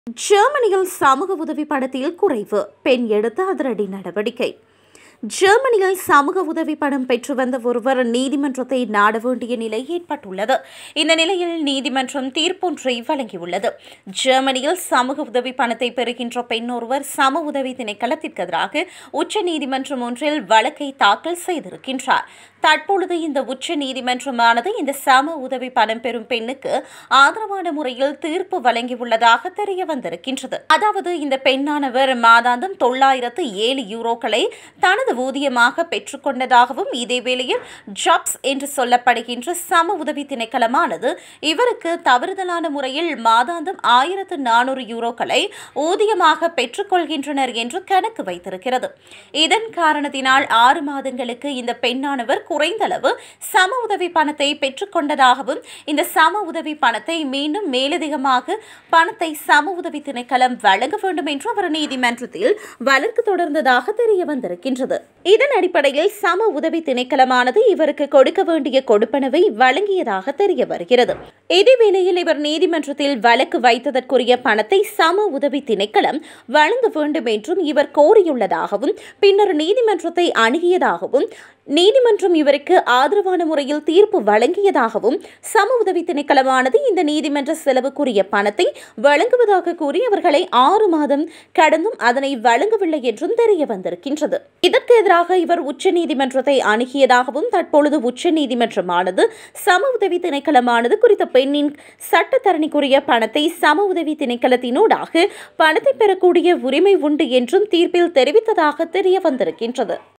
ஜெர்மனியில் சமூக உதவி பணத்தில் குறைவு பெண் எடுத்த அதிரடி நடவடிக்கை ஜெர்மனியில் சமூக உதவி பணம் பெற்று வந்த ஒருவர் நீதிமன்றத்தை நாட வேண்டிய நிலை ஏற்பட்டுள்ளது இந்த நிலையில் நீதிமன்றம் தீர்ப்பொன்றை வழங்கியுள்ளது ஜெர்மனியில் சமூக உதவி பணத்தை பெறுகின்ற பெண் ஒருவர் சம உதவி திணைக்களத்திற்கு எதிராக உச்ச நீதிமன்றம் ஒன்றில் வழக்கை தாக்கல் செய்திருக்கின்றார் தற்பொழுது இந்த உச்ச நீதிமன்றமானது இந்த சம உதவி பணம் பெறும் பெண்ணுக்கு ஆதரவான முறையில் தீர்ப்பு வழங்கியுள்ளதாக தெரிய வந்திருக்கின்றது அதாவது இந்த பெண்ணானவர் மாதாந்தம் தொள்ளாயிரத்து ஏழு யூரோக்களை தனது ஊதியமாக பெற்றுக்கொண்டதாகவும் இதேவேளையில் ஜாப்ஸ் என்று சொல்லப்படுகின்ற சம உதவி திணைக்களமானது இவருக்கு தவறுதலான முறையில் மாதாந்தம் ஆயிரத்து நானூறு யூரோக்களை ஊதியமாக பெற்றுக்கொள்கின்றனர் என்று கணக்கு வைத்திருக்கிறது இதன் காரணத்தினால் ஆறு மாதங்களுக்கு இந்த பெண்ணானவர் குறைந்தளவு சம உதவி பணத்தை பெற்றுக்கொண்டதாகவும் இந்த சம உதவி பணத்தை மீண்டும் மேலதிகமாக பணத்தை சம உதவி திணைக்களம் வழங்க வேண்டும் என்று அவர் நீதிமன்றத்தில் வழக்கு தொடர்ந்ததாக தெரிய வந்திருக்கின்றது இதன் அடிப்படையில் சம உதவி திணைக்களமானது இவருக்கு கொடுக்க வேண்டிய கொடுப்பனவை வழங்கியதாக தெரிய வருகிறது இதேவேளையில் இவர் நீதிமன்றத்தில் வழக்கு வைத்ததற்குரிய பணத்தை சம உதவி திணைக்களம் வழங்க வேண்டும் என்றும் இவர் கோரியுள்ளதாகவும் பின்னர் நீதிமன்றத்தை அணுகியதாகவும் நீதிமன்றம் இவருக்கு ஆதரவான முறையில் தீர்ப்பு வழங்கியதாகவும் சம உதவி திணைக்களமானது இந்த நீதிமன்ற செலவுக்குரிய பணத்தை வழங்குவதாக கூறி அவர்களை ஆறு மாதம் கடந்தும் அதனை வழங்கவில்லை என்றும் தெரிய வந்திருக்கின்றது இதற்கு எதிராக இவர் உச்ச நீதிமன்றத்தை அணுகியதாகவும் தற்பொழுது உச்ச நீதிமன்றமானது சம உதவி திணைக்களமானது குறித்த பெண்ணின் சட்டத்தரணிக்குரிய பணத்தை சம உதவி திணைக்களத்தினூடாக பணத்தை பெறக்கூடிய உரிமை உண்டு என்றும் தீர்ப்பில் தெரிவித்ததாக தெரிய வந்திருக்கின்றது